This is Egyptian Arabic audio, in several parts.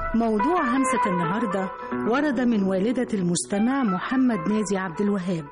موضوع همسة النهاردة ورد من والدة المستمع محمد نادي عبد الوهاب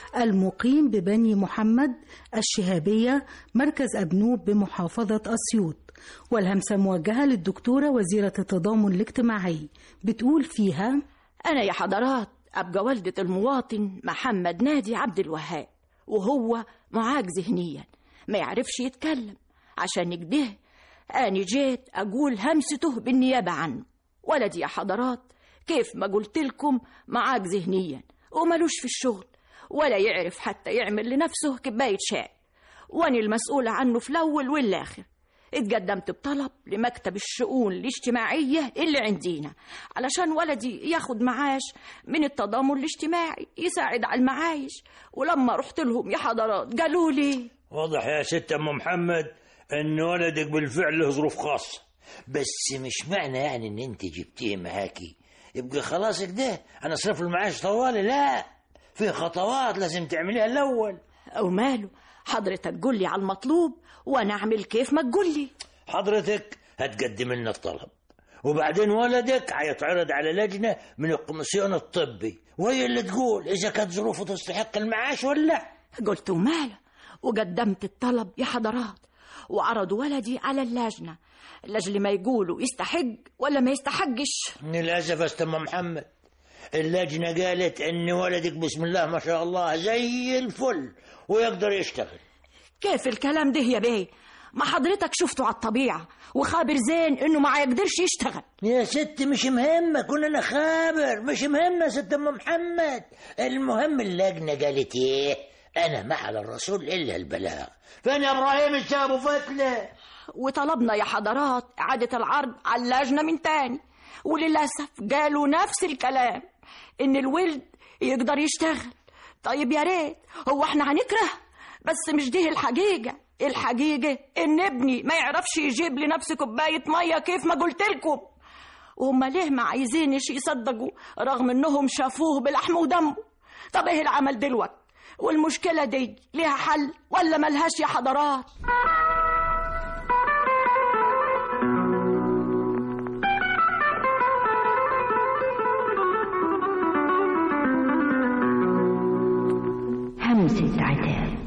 المقيم ببني محمد الشهابية مركز أبنوب بمحافظة أسيوط والهمسة موجهة للدكتورة وزيرة التضامن الاجتماعي بتقول فيها أنا يا حضرات أبقى والدة المواطن محمد نادي عبد الوهاب وهو معاق ذهنيا ما يعرفش يتكلم عشان كده أنا جيت أقول همسته بالنيابة عنه ولدي يا حضرات كيف ما قلت لكم معاق ذهنيا وملوش في الشغل ولا يعرف حتى يعمل لنفسه كباية شاي وأنا المسؤولة عنه في الأول والآخر اتقدمت بطلب لمكتب الشؤون الاجتماعية اللي عندينا علشان ولدي ياخد معاش من التضامن الاجتماعي يساعد على المعايش ولما رحت لهم يا حضرات قالوا لي واضح يا ست ام محمد ان ولدك بالفعل له ظروف خاصه بس مش معنى يعني ان انت جبتيه معاكي يبقى خلاص كده انا اصرف المعاش طوالي لا في خطوات لازم تعمليها الاول أو ماله حضرتك قول لي على المطلوب وأنا أعمل كيف ما تقول لي حضرتك هتقدم لنا الطلب وبعدين ولدك هيتعرض على لجنه من الكوميسيون الطبي وهي اللي تقول اذا كانت ظروفه تستحق المعاش ولا لا قلت وماله وقدمت الطلب يا حضرات وعرضوا ولدي على اللجنة لأجل ما يقولوا يستحق ولا ما يستحقش للاسف يا أستاذ أم محمد اللجنه قالت ان ولدك بسم الله ما شاء الله زي الفل ويقدر يشتغل كيف الكلام ده يا بيه ما حضرتك شفته على الطبيعة وخابر زين انه ما يقدرش يشتغل يا ست مش مهمة كلنا خابر مش مهمة يا ست أم محمد المهم اللجنة قالت ايه أنا ما على الرسول إلا البلاغ فين يا إبراهيم الشاب أبو فتلة وطلبنا يا حضرات إعادة العرض على اللجنة من تاني وللأسف قالوا نفس الكلام إن الولد يقدر يشتغل طيب يا ريت هو احنا هنكره بس مش دي الحقيقة الحقيقة إن ابني ما يعرفش يجيب لنفسه كوباية مية كيف ما قلت لكم وهم ليه ما عايزينش يصدقوا رغم إنهم شافوه بلحم ودمه طب إيه العمل دلوقتي والمشكلة دي ليها حل ولا ملهاش يا حضرات همسة عتاب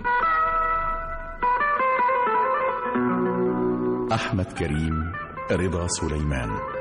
أحمد كريم رضا سليمان